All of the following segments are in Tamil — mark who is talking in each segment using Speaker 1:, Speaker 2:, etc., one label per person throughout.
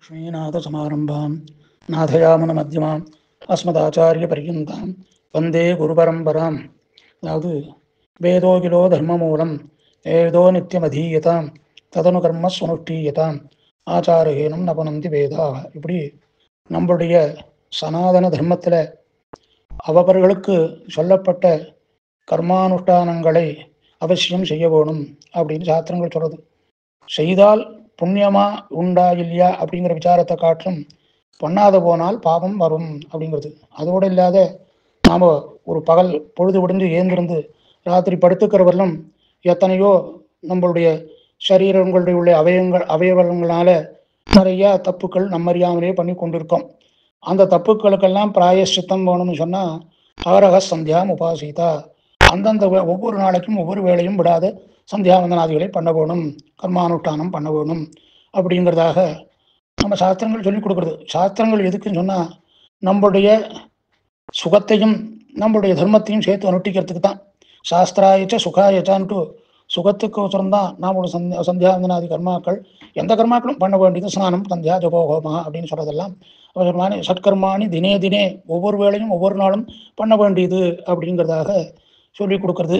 Speaker 1: लक्ष्मीनाथसमारम्भां नाथयामनमध्यमाम् अस्मदाचार्यपर्यन्तां வந்தே குருபரம்பராம் அதாவது வேதோகிலோ தர்மமூலம் ஏதோ நித்தியமதீயதாம் ததனு கர்ம சுனுஷ்டீயதாம் ஆச்சாரஹீனம் நபனந்தி வேதா இப்படி நம்மளுடைய சனாதன தர்மத்தில் அவர்களுக்கு சொல்லப்பட்ட கர்மானுஷ்டானங்களை அவசியம் செய்ய வேணும் அப்படின்னு சாஸ்திரங்கள் சொல்றது செய்தால் புண்ணியமா உண்டா இல்லையா அப்படிங்கிற விசாரத்தை காட்டிலும் பண்ணாத போனால் பாவம் வரும் அப்படிங்கிறது அதோடு இல்லாத நாம் ஒரு பகல் பொழுது விடிஞ்சு ஏந்திருந்து ராத்திரி படுத்துக்கிறவர்களும் எத்தனையோ நம்மளுடைய சரீரங்களுடைய உள்ள அவயங்கள் அவயவங்களால நிறைய தப்புக்கள் நம்ம அறியாமலே பண்ணி கொண்டிருக்கோம் அந்த தப்புக்களுக்கெல்லாம் பிராயசித்தம் வேணும்னு சொன்னால் அவரக சந்தியாம் உபாசிதா அந்தந்த வே- ஒவ்வொரு நாளைக்கும் ஒவ்வொரு வேளையும் விடாத சந்தியாவந்தனாதிகளை பண்ண வேணும் கர்மானுஷ்டானம் பண்ண வேணும் அப்படிங்கிறதாக நம்ம சாஸ்திரங்கள் சொல்லிக் கொடுக்குறது சாஸ்திரங்கள் எதுக்குன்னு சொன்னால் நம்மளுடைய சுகத்தையும் நம்மளுடைய தர்மத்தையும் சேர்த்து அனுஷ்டிக்கிறதுக்கு தான் சாஸ்திராயச்ச சுகாயச்சான்ட்டு சுகத்துக்கோசரம் தான் நாம் ஒரு சந்தியா சந்தியாவந்தனாதி கர்மாக்கள் எந்த கர்மாக்களும் பண்ண வேண்டியது ஸ்நானம் சந்தியா ஜபோ ஹோமா அப்படின்னு சொல்றதெல்லாம் அவர்மானி சட்கர்மானி தினே தினே ஒவ்வொரு வேளையும் ஒவ்வொரு நாளும் பண்ண வேண்டியது அப்படிங்கிறதாக சொல்லி கொடுக்கறது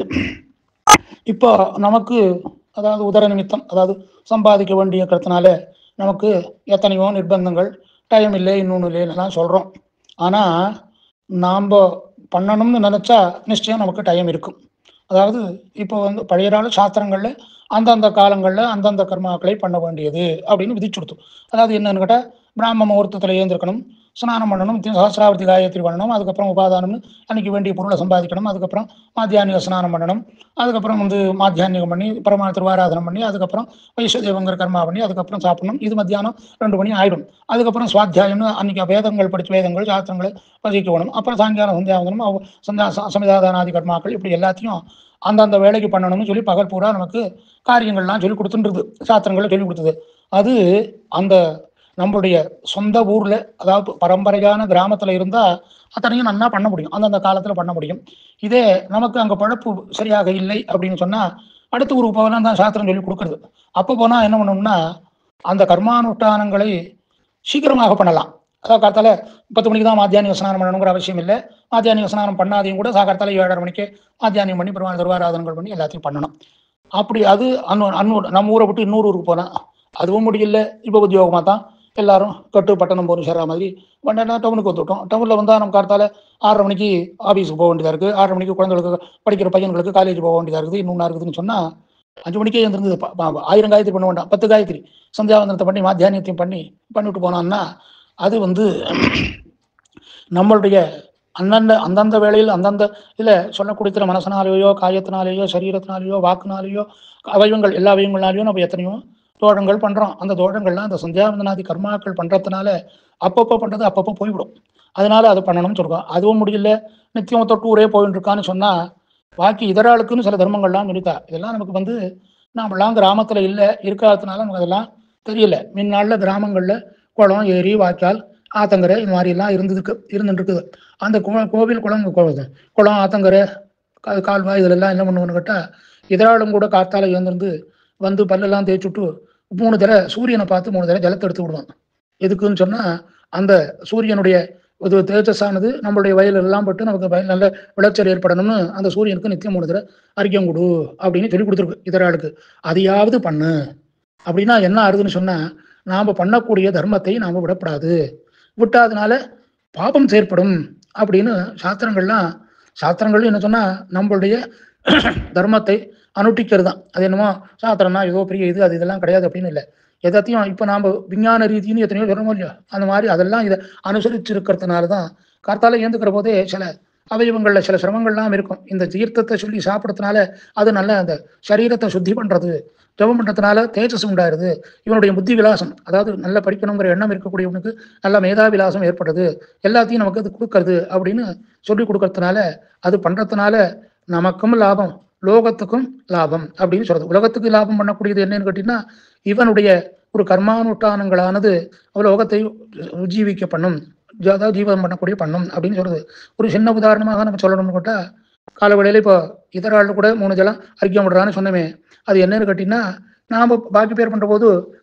Speaker 1: இப்போ நமக்கு அதாவது உதர நிமித்தம் அதாவது சம்பாதிக்க வேண்டிய இருக்கிறதுனால நமக்கு எத்தனையோ நிர்பந்தங்கள் டைம் இல்லை இன்னொன்று இல்லைன்னெல்லாம் சொல்கிறோம் ஆனால் நாம் பண்ணணும்னு நினச்சா நிச்சயம் நமக்கு டைம் இருக்கும் அதாவது இப்போ வந்து பழைய நாள் சாஸ்திரங்களில் அந்தந்த காலங்களில் அந்தந்த கர்மாக்களை பண்ண வேண்டியது அப்படின்னு விதிச்சுடுத்து அதாவது என்னன்னு கேட்டால் பிராம முகூர்த்தத்தில் ஏந்திருக்கணும் ஸ்நானம் பண்ணணும் தி- சஹஸ்ராவர்த்தி காயத்ரி பண்ணணும் அதுக்கப்புறம் உபாதானம்னு அன்னைக்கு வேண்டிய பொருளை சம்பாதிக்கணும் அதுக்கப்புறம் மாத்தியானிக ஸ்நானம் பண்ணணும் அதுக்கப்புறம் வந்து மாத்தியானிகம் பண்ணி பரமான திருவாராதனம் பண்ணி அதுக்கப்புறம் வைஸ்வதேவங்கிற கர்மா பண்ணி அதுக்கப்புறம் சாப்பிடணும் இது மத்தியானம் ரெண்டு மணி ஆயிடும் அதுக்கப்புறம் சுவாத்தியாயம்னு அன்னைக்கு வேதங்கள் படிச்ச வேதங்கள் சாஸ்திரங்களை வசிக்கணும் அப்புறம் சாயங்காலம் சந்தியாவந்தனம் அவ- சந்தா ச- சமிதாதானாதி கர்மாக்கள் இப்படி எல்லாத்தையும் அந்தந்த வேலைக்கு பண்ணணும்னு சொல்லி பகல் பூரா நமக்கு காரியங்கள்லாம் சொல்லி கொடுத்துட்டுருது சாஸ்திரங்களை சொல்லி கொடுத்தது அது அந்த நம்மளுடைய சொந்த ஊர்ல அதாவது பரம்பரையான கிராமத்துல இருந்தா அத்தனையும் நன்னா பண்ண முடியும் அந்தந்த காலத்துல பண்ண முடியும் இதே நமக்கு அங்க பழப்பு சரியாக இல்லை அப்படின்னு சொன்னா அடுத்த ஊருக்கு போகலாம் தான் சாஸ்திரம் சொல்லி கொடுக்கறது அப்போ போனா என்ன பண்ணணும்னா அந்த கர்மானுஷ்டானங்களை சீக்கிரமாக பண்ணலாம் அதாவது காலத்தால பத்து மணிக்கு தான் மாத்தியானிக ஸ்நானம் பண்ணணுங்கிற அவசியம் இல்லை மாத்தியானிக ஸ்நானம் பண்ணாதையும் கூட சாகாலத்தால ஏழரை மணிக்கு மாத்தியானியம் பண்ணி பெருமாள் திருவாராதனங்கள் பண்ணி எல்லாத்தையும் பண்ணணும் அப்படி அது அன்னூ அன்னூர் நம்ம ஊரை விட்டு இன்னொரு ஊருக்கு போனா அதுவும் முடியல இப்போ உத்தியோகமாக தான் எல்லாரும் கட்டு பட்டணம் போகணும் சேர்ற மாதிரி வந்தா டவுனுக்கு வந்துவிட்டோம் டவுனில் வந்தால் நம்ம காலத்தால் ஆறரை மணிக்கு ஆஃபீஸுக்கு போக வேண்டியதாக இருக்குது ஆறரை மணிக்கு குழந்தைகளுக்கு படிக்கிற பையன்களுக்கு காலேஜ் போக வேண்டியதாக இருக்குது இன்னொன்று இருக்குதுன்னு சொன்னால் அஞ்சு மணிக்கே இருந்தது ஆயிரம் காயத்ரி பண்ண வேண்டாம் பத்து காயத்ரி சந்தியாவந்தனத்தை பண்ணி மாத்தியானியத்தையும் பண்ணி பண்ணிவிட்டு போனான்னா அது வந்து நம்மளுடைய அந்தந்த அந்தந்த வேளையில் அந்தந்த இதில் சொல்லக்கூடிய மனசனாலேயோ காயத்தினாலேயோ சரீரத்தினாலேயோ வாக்குனாலேயோ அவயவங்கள் எல்லா அவயவங்களாலேயும் நம்ம எத்தனையோ தோழங்கள் பண்ணுறோம் அந்த தோழங்கள்லாம் அந்த சந்தியாவந்தனாதி கர்மாக்கள் பண்ணுறதுனால அப்பப்போ பண்ணுறது அப்பப்போ போய்விடும் அதனால அது பண்ணணும்னு சொல்கிறோம் அதுவும் முடியல நித்தியம் தொட்டு ஊரே போயின்னு இருக்கான்னு சொன்னால் பாக்கி இதர ஆளுக்குன்னு சில தர்மங்கள்லாம் இருக்கா இதெல்லாம் நமக்கு வந்து நாமெல்லாம் கிராமத்தில் இல்லை இருக்காததுனால நமக்கு அதெல்லாம் தெரியல முன்னாளில் கிராமங்களில் குளம் ஏரி வாய்க்கால் ஆத்தங்கரை இது மாதிரிலாம் இருந்ததுக்கு இருந்துட்டு இருக்குது அந்த கோ- கோவில் குளம் கோ- குளம் ஆத்தங்கரை கா- கால்வாய் இதிலெல்லாம் என்ன பண்ணுவோன்னு கேட்டால் இதராலும் கூட காத்தால எழுந்திருந்து வந்து பல்லெல்லாம் தேய்ச்சுட்டு மூணு தடவை சூரியனை பார்த்து மூணு தடவை ஜலத்தை எடுத்து விடுவான் எதுக்குன்னு சொன்னால் அந்த சூரியனுடைய இது தேஜஸானது நம்மளுடைய வயல் எல்லாம் பட்டு நமக்கு வயல் நல்ல விளைச்சல் ஏற்படணும்னு அந்த சூரியனுக்கு நித்தியம் மூணு தடவை அர்க்கியம் கொடு அப்படின்னு சொல்லி கொடுத்துருக்கு இதர ஆளுக்கு அதையாவது பண்ணு அப்படின்னா என்ன ஆறுதுன்னு சொன்னால் நாம் பண்ணக்கூடிய தர்மத்தை நாம் விடக்கூடாது விட்டாதனால பாபம் செயற்படும் அப்படின்னு சாஸ்திரங்கள்லாம் சாஸ்திரங்கள் என்ன சொன்னால் நம்மளுடைய தர்மத்தை அனுஷ்டிக்கிறது தான் அது என்னமோ சாஸ்திரம்னா ஏதோ பெரிய இது அது இதெல்லாம் கிடையாது அப்படின்னு இல்லை எதாத்தையும் இப்போ நாம் விஞ்ஞான ரீதின்னு எத்தனையோ சொல்கிறோமோ இல்லையோ அந்த மாதிரி அதெல்லாம் இதை அனுசரிச்சு இருக்கிறதுனால தான் கார்த்தால ஏந்துக்கிற போதே சில அவயவங்களில் சில சிரமங்கள்லாம் இருக்கும் இந்த தீர்த்தத்தை சொல்லி சாப்பிட்றதுனால அது நல்ல அந்த சரீரத்தை சுத்தி பண்ணுறது ஜபம் பண்ணுறதுனால தேஜஸ் உண்டாயிருது இவனுடைய புத்தி விலாசம் அதாவது நல்ல படிக்கணுங்கிற எண்ணம் இருக்கக்கூடியவனுக்கு நல்ல மேதா விலாசம் ஏற்படுறது எல்லாத்தையும் நமக்கு அது கொடுக்கறது அப்படின்னு சொல்லி கொடுக்கறதுனால அது பண்ணுறதுனால நமக்கும் லாபம் லோகத்துக்கும் லாபம் அப்படின்னு சொல்றது உலகத்துக்கு லாபம் பண்ணக்கூடியது என்னன்னு கேட்டீங்கன்னா இவனுடைய ஒரு கர்மானுஷ்டானங்களானது லோகத்தை உஜ்ஜீவிக்க பண்ணும் ஜ- அதாவது ஜீவனம் பண்ணக்கூடிய பண்ணும் அப்படின்னு சொல்றது ஒரு சின்ன உதாரணமாக நம்ம சொல்லணும்னு கேட்டா காலவேளையில இப்போ இதர ஆள் கூட மூணு ஜலம் அர்க்கியம் விடுறான்னு சொன்னமே அது என்னன்னு கேட்டீங்கன்னா நாம பாக்கி பேர் பண்ற போது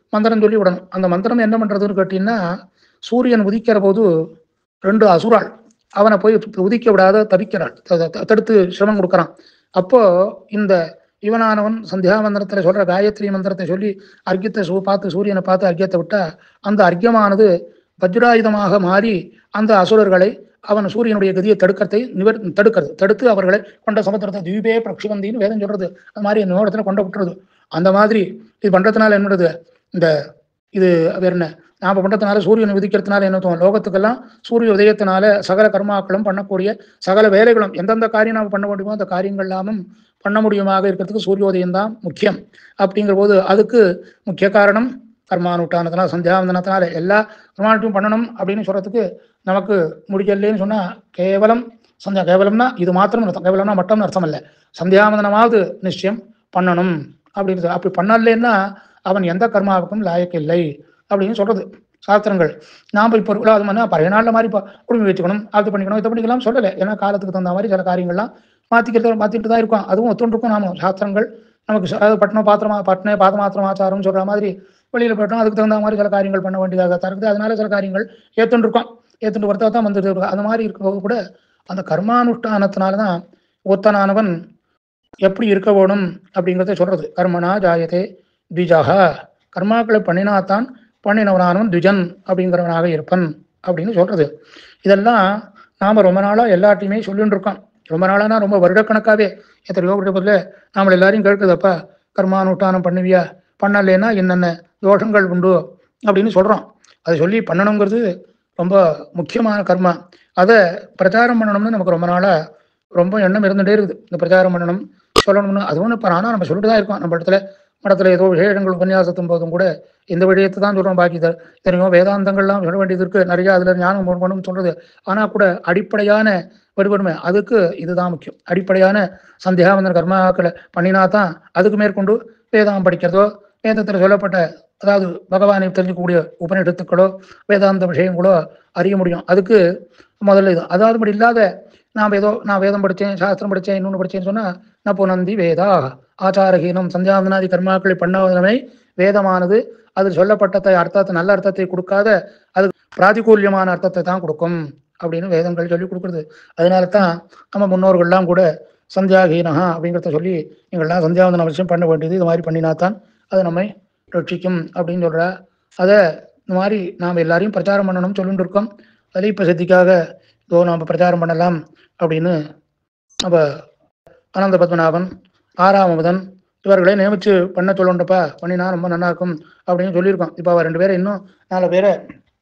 Speaker 1: மந்திரம் சொல்லி விடணும் அந்த மந்திரம் என்ன பண்றதுன்னு கேட்டீங்கன்னா சூரியன் உதிக்கிற போது ரெண்டு அசுராள் அவனை போய் உதிக்க விடாத தவிக்கிறாள் த- த- தடுத்து சிரமம் கொடுக்கறான் அப்போ இந்த இவனானவன் சந்தியா மந்திரத்துல சொல்ற காயத்ரி மந்திரத்தை சொல்லி அர்க்கியத்தை சூ பார்த்து சூரியனை பார்த்து அர்க்கியத்தை விட்டா அந்த அர்க்கியமானது வஜ்ராயுதமாக மாறி அந்த அசுரர்களை அவன் சூரியனுடைய கதியை தடுக்கிறதை நிவர் தடுக்கிறது தடுத்து அவர்களை கொண்ட சமுத்திரத்தை தீபே பிரக்ஷுவந்தின்னு வேதம் சொல்றது அது மாதிரி அந்த நோடத்துல கொண்டு விட்டுறது அந்த மாதிரி இது பண்றதுனால என்னது இந்த இது வேற என்ன நாம பண்றதுனால சூரியன் உதிக்கிறதுனால என்ன தோணும் லோகத்துக்கெல்லாம் சூரிய உதயத்தினால சகல கர்மாக்களும் பண்ணக்கூடிய சகல வேலைகளும் எந்தெந்த காரியம் நாம பண்ண முடியுமோ அந்த காரியங்கள் எல்லாமும் பண்ண முடியுமாக இருக்கிறதுக்கு சூரியோதயம் தான் முக்கியம் அப்படிங்கிற போது அதுக்கு முக்கிய காரணம் கர்மானுட்டானதுனால சந்தியாவந்தனத்தினால எல்லா கர்மானுட்டையும் பண்ணணும் அப்படின்னு சொல்றதுக்கு நமக்கு முடியலேன்னு சொன்னா கேவலம் சந்தியா கேவலம்னா இது மாத்திரம் அர்த்தம் கேவலம்னா மட்டும் அர்த்தம் இல்லை சந்தியாவந்தனமாவது நிச்சயம் பண்ணணும் அப்படின்னு அப்படி பண்ணலேன்னா அவன் எந்த கர்மாவுக்கும் லாயக்கு இல்லை அப்படின்னு சொல்றது சாஸ்திரங்கள் நாம் இப்போ அது மாதிரி பழைய நாளில் மாதிரி இப்போ குடும்பம் வச்சுக்கணும் அது பண்ணிக்கணும் இது பண்ணிக்கலாம் சொல்லலை ஏன்னா காலத்துக்கு தகுந்த மாதிரி சில காரியங்கள்லாம் மாற்றிக்கிறது மாற்றிட்டு தான் இருக்கும் அதுவும் ஒத்துண்டிருக்கும் நாம சாஸ்திரங்கள் நமக்கு ச- அதாவது பட்டணம் பாத்திரமா பட்டண பாத மாத்திரம் ஆச்சாரம் சொல்ற மாதிரி வெளியில போயிட்டோம் அதுக்கு தகுந்த மாதிரி சில காரியங்கள் பண்ண வேண்டியதாக தான் இருக்குது அதனால சில காரியங்கள் ஏத்துண்டு இருக்கோம் ஏத்துண்டு வரத்தா தான் வந்துட்டு இருக்கு அந்த மாதிரி இருக்கும்போது கூட அந்த கர்மானுஷ்டானத்தினால தான் ஒத்தனானவன் எப்படி இருக்க வேணும் அப்படிங்கிறத சொல்றது கர்மனா ஜாயதே த்விஜாக கர்மாக்களை பண்ணினாத்தான் பண்ணினவனானவன் த்விஜன் அப்படிங்கிறவனாக இருப்பன் அப்படின்னு சொல்றது இதெல்லாம் நாம ரொம்ப நாளா எல்லாத்தையுமே சொல்லிட்டு இருக்கோம் ரொம்ப நாளானா ரொம்ப வருடக்கணக்காவே எத்தனையோ வருடத்துல நாம எல்லாரையும் கேட்குதப்பா கர்மானுஷ்டானம் பண்ணுவியா பண்ணலைன்னா என்னென்ன தோஷங்கள் உண்டு அப்படின்னு சொல்றோம் அதை சொல்லி பண்ணணுங்கிறது ரொம்ப முக்கியமான கர்மா அதை பிரச்சாரம் பண்ணணும்னு நமக்கு ரொம்ப நாளா ரொம்ப எண்ணம் இருந்துட்டே இருக்குது இந்த பிரச்சாரம் பண்ணணும் சொல்லணும்னு அதுவும் இப்போ நானும் நம்ம சொல்லிட்டு தான் இருக்கோம் நம்ம இடத்துல மடத்துல ஏதோ விசேஷங்கள் உபன்யாசத்தும் போதும் கூட இந்த விஷயத்தை தான் சொல்றோம் பாக்கி தெ- தெரியுமோ வேதாந்தங்கள்லாம் சொல்ல வேண்டியது இருக்கு நிறைய அதுல ஞானம் பண்ணணும் சொல்றது ஆனா கூட அடிப்படையான வடிவடுமை அதுக்கு இதுதான் முக்கியம் அடிப்படையான சந்தியாவந்தன கர்மாக்களை பண்ணினா தான் அதுக்கு மேற்கொண்டு வேதம் படிக்கிறதோ வேதத்தில் சொல்லப்பட்ட அதாவது பகவானை தெரிஞ்சுக்கக்கூடிய உபநிடத்துக்களோ வேதாந்த விஷயங்களோ அறிய முடியும் அதுக்கு முதல்ல இது அதாவது அப்படி இல்லாத நாம் ஏதோ நான் வேதம் படித்தேன் சாஸ்திரம் படித்தேன் இன்னொன்று படித்தேன்னு சொன்னா ந புனந்தி வேதா ஆச்சாரஹீனம் சந்தியாவந்தனாதி கர்மாக்களை பண்ணாதமை வேதமானது அதில் சொல்லப்பட்ட அர்த்தத்தை நல்ல அர்த்தத்தை கொடுக்காத அது பிராதிகூல்யமான அர்த்தத்தை தான் கொடுக்கும் அப்படின்னு வேதங்கள் சொல்லி கொடுக்குறது அதனால தான் நம்ம முன்னோர்கள்லாம் கூட சந்தியாகீனஹா அப்படிங்கிறத சொல்லி எங்கள்லாம் சந்தியாவந்தன அவசியம் பண்ண வேண்டியது இது மாதிரி பண்ணினா தான் அது நம்மை ரட்சிக்கும் அப்படின்னு சொல்ற அதை இந்த மாதிரி நாம் எல்லாரையும் பிரச்சாரம் பண்ணணும்னு சொல்லிட்டு இருக்கோம் அதில் இப்போ சத்திக்காக இதோ நாம் பிரச்சாரம் பண்ணலாம் அப்படின்னு நம்ம அனந்த பத்மநாபன் ஆறாமதன் இவர்களை நியமிச்சு பண்ண சொல்லுண்டப்பா பண்ணினா ரொம்ப நல்லா இருக்கும் அப்படின்னு சொல்லியிருக்கோம் இப்போ அவ ரெண்டு பேரை இன்னும் நாலு பேரை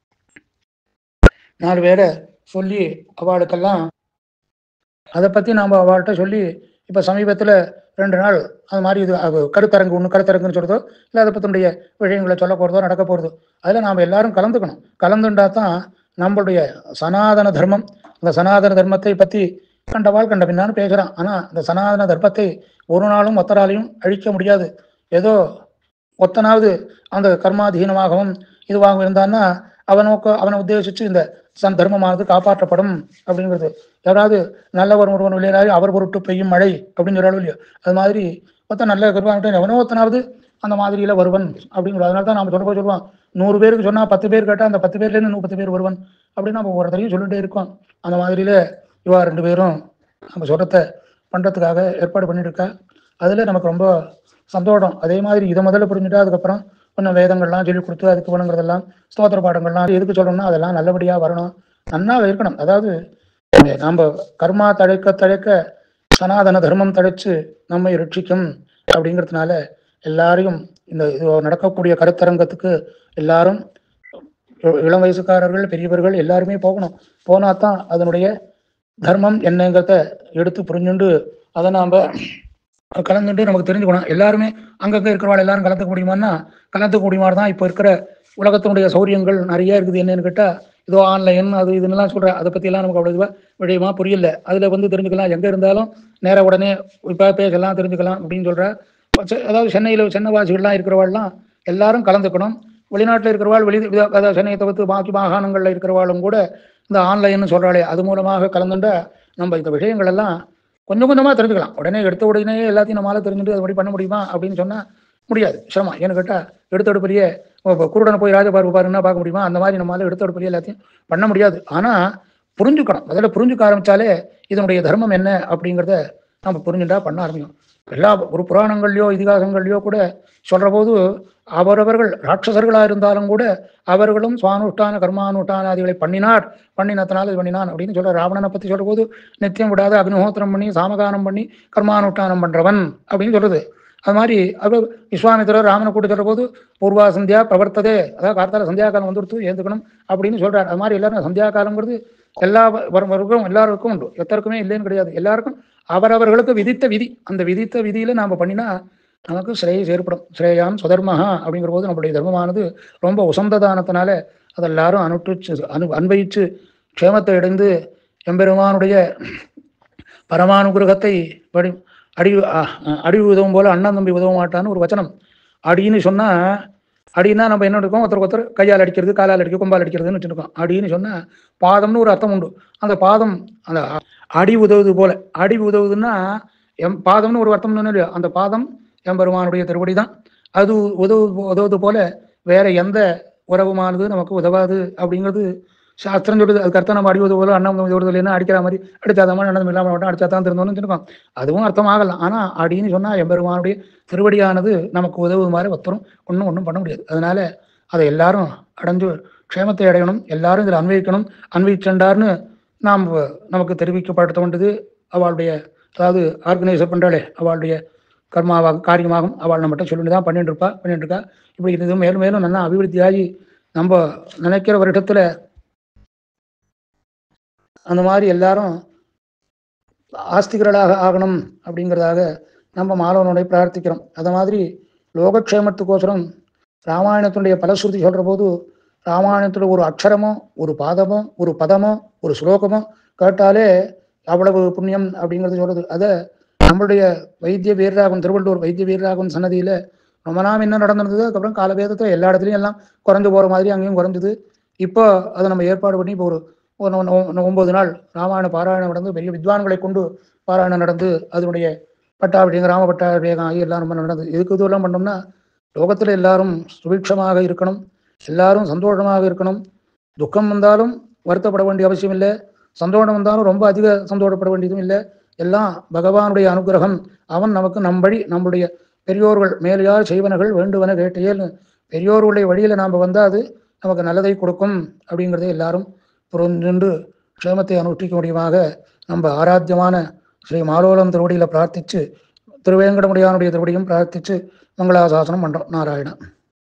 Speaker 1: நாலு பேரை சொல்லி அவளுக்கெல்லாம் அதை பற்றி நாம் அவள்கிட்ட சொல்லி இப்போ சமீபத்தில் ரெண்டு நாள் அது மாதிரி இது அது கருத்தரங்கு ஒன்று கருத்தரங்குன்னு சொல்கிறதோ இல்லை அதை பற்றினுடைய விஷயங்களை சொல்ல போகிறதோ நடக்க போகிறதோ அதில் நாம் எல்லாரும் கலந்துக்கணும் கலந்துண்டா தான் நம்மளுடைய சனாதன தர்மம் அந்த சனாதன தர்மத்தை பற்றி கண்டவாள் கண்ட பின்னான்னு பேசுகிறான் ஆனால் அந்த சனாதன தர்மத்தை ஒரு நாளும் ஒத்தராலையும் அழிக்க முடியாது ஏதோ ஒத்தனாவது அந்த கர்மாதீனமாகவும் இதுவாகவும் இருந்தான்னா அவனோக்க அவனை உத்தேசித்து இந்த சன் தர்மமானது காப்பாற்றப்படும் அப்படிங்கிறது யாராவது நல்லவர் ஒருவன் விளையாடி அவர் பொருட்டு பெய்யும் மழை அப்படின்னு சொல்றாலும் இல்லையோ அது மாதிரி ஒருத்தன் நல்ல கருவான் எவனோ ஒருத்தனாவது அந்த மாதிரியில வருவன் அப்படிங்கிறது அதனால தான் நாம சொல்ல போய் சொல்லுவோம் நூறு பேருக்கு சொன்னா பத்து பேர் கேட்டா அந்த பத்து பேர்ல இருந்து நூறு பத்து பேர் வருவன் அப்படின்னு நம்ம ஒவ்வொருத்தரையும் சொல்லிட்டே இருக்கோம் அந்த மாதிரியில இவா ரெண்டு பேரும் நம்ம சொல்றத பண்றதுக்காக ஏற்பாடு பண்ணிட்டு இருக்கா அதுல நமக்கு ரொம்ப சந்தோஷம் அதே மாதிரி இதை முதல்ல புரிஞ்சுட்டா அதுக்கப்புறம் கொஞ்சம் வேதங்கள்லாம் சொல்லி கொடுத்து அதுக்கு வேணுங்கிறதெல்லாம் ஸ்தோத்திர பாடங்கள்லாம் எதுக்கு சொல்லணும்னா அதெல்லாம் நல்லபடியா வரணும் நன்னா இருக்கணும் அதாவது நம்ம கர்மா தழைக்க தழைக்க சனாதன தர்மம் தழைச்சு நம்மை ரட்சிக்கும் அப்படிங்கிறதுனால எல்லாரையும் இந்த இது நடக்கக்கூடிய கருத்தரங்கத்துக்கு எல்லாரும் இ- இளம் வயசுக்காரர்கள் பெரியவர்கள் எல்லாருமே போகணும் போனா தான் அதனுடைய தர்மம் என்னங்கிறத எடுத்து புரிஞ்சுண்டு அதை நாம கலந்துட்டு நமக்கு தெரிஞ்சுக்கணும் எல்லாருமே அங்கங்க இருக்கிறவாள் எல்லாரும் கலந்துக்க முடியுமான்னா கலந்துக்க முடியுமா தான் இப்போ இருக்கிற உலகத்தினுடைய சௌரியங்கள் நிறைய இருக்குது என்னன்னு கேட்டா இதோ ஆன்லைன் அது இதுன்னெல்லாம் சொல்றேன் அதை பத்தியெல்லாம் நமக்கு அவ்வளவு இதுவா விடயமா புரியல அதுல வந்து தெரிஞ்சுக்கலாம் எங்க இருந்தாலும் நேரா உடனே இப்ப பேசலாம் தெரிஞ்சுக்கலாம் அப்படின்னு சொல்ற ச- அதாவது சென்னையில சென்னவாசிகள்லாம் இருக்கிறவாள்லாம் எல்லாரும் கலந்துக்கணும் வெளிநாட்டில் இருக்கிறவாள் வெளி வித- அதாவது சென்னையை தவிர்த்து பாக்கி மாகாணங்கள்ல இருக்கிறவாளும் கூட இந்த ஆன்லைன்னு சொல்றாளே அது மூலமாக கலந்துட்டா நம்ம இந்த விஷயங்கள் எல்லாம் கொஞ்சம் கொஞ்சமா தெரிஞ்சுக்கலாம் உடனே எடுத்த உடனே எல்லாத்தையும் நம்மளால தெரிஞ்சுட்டு அதுபடி பண்ண முடியுமா அப்படின்னு சொன்னா முடியாது சிரமம் ஏன்னு கேட்டால் எடுத்த எடுப்பறியே குருடனை போய் ராஜ பார்வை பாருன்னா பார்க்க முடியுமா அந்த மாதிரி நம்மளால எடுத்த எடுப்பறியே எல்லாத்தையும் பண்ண முடியாது ஆனால் புரிஞ்சுக்கணும் முதல்ல புரிஞ்சுக்க ஆரம்பிச்சாலே இதனுடைய தர்மம் என்ன அப்படிங்கிறத நம்ம புரிஞ்சுட்டா பண்ண ஆரம்பிக்கும் எல்லா ஒரு புராணங்கள்லையோ இதிகாசங்கள்லையோ கூட சொல்ற போது அவரவர்கள் ராட்சசர்களாக இருந்தாலும் கூட அவர்களும் சுவானுஷ்டான கர்மானுஷ்டானாதிகளை பண்ணினார் பண்ணினத்தினால இது பண்ணினான் அப்படின்னு சொல்ற ராவணனை பத்தி சொல்ற போது நித்தியம் விடாத அக்னிஹோத்திரம் பண்ணி சாமகானம் பண்ணி கர்மானுஷ்டானம் பண்றவன் அப்படின்னு சொல்றது அது மாதிரி அது விஸ்வாமித்திரர் ராமனை கூட்டு சொல்ற போது பூர்வா சந்தியா பிரவர்த்ததே அதாவது கார்த்தால சந்தியா காலம் வந்துடுத்து ஏந்துக்கணும் அப்படின்னு சொல்றாரு அது மாதிரி எல்லாரும் சந்தியா காலங்கிறது எல்லா வர்க்கம் எல்லாருக்கும் உண்டு எத்தருக்குமே இல்லைன்னு கிடையாது எல்லாருக்கும் அவரவர்களுக்கு விதித்த விதி அந்த விதித்த விதியில நாம பண்ணினா நமக்கு ஸ்ரேயஸ் ஏற்படும் ஸ்ரேயாம் சுதர்மஹா அப்படிங்கிற போது நம்முடைய தர்மமானது ரொம்ப உசந்ததானத்தினால அதை எல்லாரும் அனுஷ்டிச்சு அனு அன்வயிச்சு க்ஷேமத்தை அடைந்து எம்பெருமானுடைய பரமானுகிரகத்தை படி அடி அ- அ- அடி உதவும் போல அண்ணன் தம்பி உதவ மாட்டான்னு ஒரு வச்சனம் அடின்னு சொன்னா அடின்னா நம்ம என்ன இருக்கோம் ஒருத்தர் ஒருத்தர் கையால் அடிக்கிறது காலால் அடிக்க கொம்பால் அடிக்கிறதுன்னு வச்சுருக்கோம் அடின்னு சொன்னா பாதம்னு ஒரு அர்த்தம் உண்டு அந்த பாதம் அந்த அ- அடி உதவுது போல அடி உதவுதுன்னா எம் பாதம்னு ஒரு அர்த்தம் சொன்னேன் இல்லையா அந்த பாதம் எம்பெருமானுடைய திருவடி தான் அது உதவு உதவுது போல வேற எந்த உறவுமானது நமக்கு உதவாது அப்படிங்கிறது சாஸ்திரம் சொல்லுது அதுக்கு அர்த்தம் நம்ம அடி உதவுதோ அண்ணன் உதவுதோ இல்லைன்னா அடிக்கிற மாதிரி அடிச்சாதான் அண்ணன் இல்லாமல் மட்டும் அடிச்சா தான் திருந்தோம்னு வச்சுருக்கோம் அதுவும் அர்த்தம் ஆகலாம் ஆனா அடின்னு சொன்னா எம்பெருமானுடைய திருவடியானது நமக்கு உதவுது மாதிரி ஒருத்தரும் ஒன்றும் ஒன்றும் பண்ண முடியாது அதனால அதை எல்லாரும் அடைஞ்சு க்ஷேமத்தை அடையணும் எல்லாரும் இதில் அன்வயிக்கணும் அன்வயிச்சென்றார்னு நாம் நமக்கு தெரிவிக்கப்பட வேண்டியது அவளுடைய அதாவது ஆர்கனைசர் பண்றாளே அவளுடைய கர்மாவாகும் காரியமாகும் அவள் நம்மகிட்ட சொல்லிட்டு தான் பண்ணிட்டு இருப்பா பண்ணிட்டு இருக்கா இப்படி இது மேலும் மேலும் நல்லா அபிவிருத்தியாகி நம்ம நினைக்கிற வருடத்துல அந்த மாதிரி எல்லாரும் ஆஸ்திகர்களாக ஆகணும் அப்படிங்கிறதாக நம்ம மாணவனுடைய பிரார்த்திக்கிறோம் அது மாதிரி லோகக்ஷேமத்துக்கோசரம் ராமாயணத்தினுடைய பலஸ்ருதி சொல்ற போது ராமாயணத்துல ஒரு அக்ஷரமோ ஒரு பாதமோ ஒரு பதமோ ஒரு ஸ்லோகமோ கேட்டாலே அவ்வளவு புண்ணியம் அப்படிங்கிறது சொல்றது அதை நம்மளுடைய வைத்திய வீரராகவன் திருவள்ளூர் வைத்திய வீரராகவன் சன்னதியில ரொம்ப நாள் என்ன நடந்திருந்தது அதுக்கப்புறம் காலவேதத்தை எல்லா இடத்துலையும் எல்லாம் குறைஞ்சு போற மாதிரி அங்கேயும் குறைஞ்சது இப்போ அதை நம்ம ஏற்பாடு பண்ணி இப்போ ஒரு ஒரு ஒ- ஒ- ஒன்பது நாள் ராமாயண பாராயணம் நடந்து பெரிய வித்வான்களை கொண்டு பாராயணம் நடந்து அதனுடைய பட்டாபிஷேகம் ராம பட்டாபிஷேகம் ஆகி எல்லாம் ரொம்ப நடந்தது இதுக்கு இதெல்லாம் பண்ணோம்னா லோகத்துல எல்லாரும் சுபிக்ஷமாக இருக்கணும் எல்லாரும் சந்தோஷமாக இருக்கணும் துக்கம் வந்தாலும் வருத்தப்பட வேண்டிய அவசியம் இல்லை சந்தோஷம் வந்தாலும் ரொம்ப அதிக சந்தோஷப்பட வேண்டியதும் இல்லை எல்லாம் பகவானுடைய அனுகிரகம் அவன் நமக்கு நம் வழி நம்முடைய பெரியோர்கள் மேலையார் செய்வனகள் வேண்டுவன கேட்டையேல் பெரியோர்களுடைய வழியில நாம் வந்தா அது நமக்கு நல்லதை கொடுக்கும் அப்படிங்கிறதை எல்லாரும் புரிந்து க்ஷேமத்தை அனுஷ்டிக்க முடியுமாக நம்ம ஆராத்தியமான ஸ்ரீ மாலோலம் திருவடியில பிரார்த்திச்சு திருவேங்கடமுடியானுடைய திருவடியும் பிரார்த்திச்சு மங்களாசாசனம் பண்றோம் நாராயணன்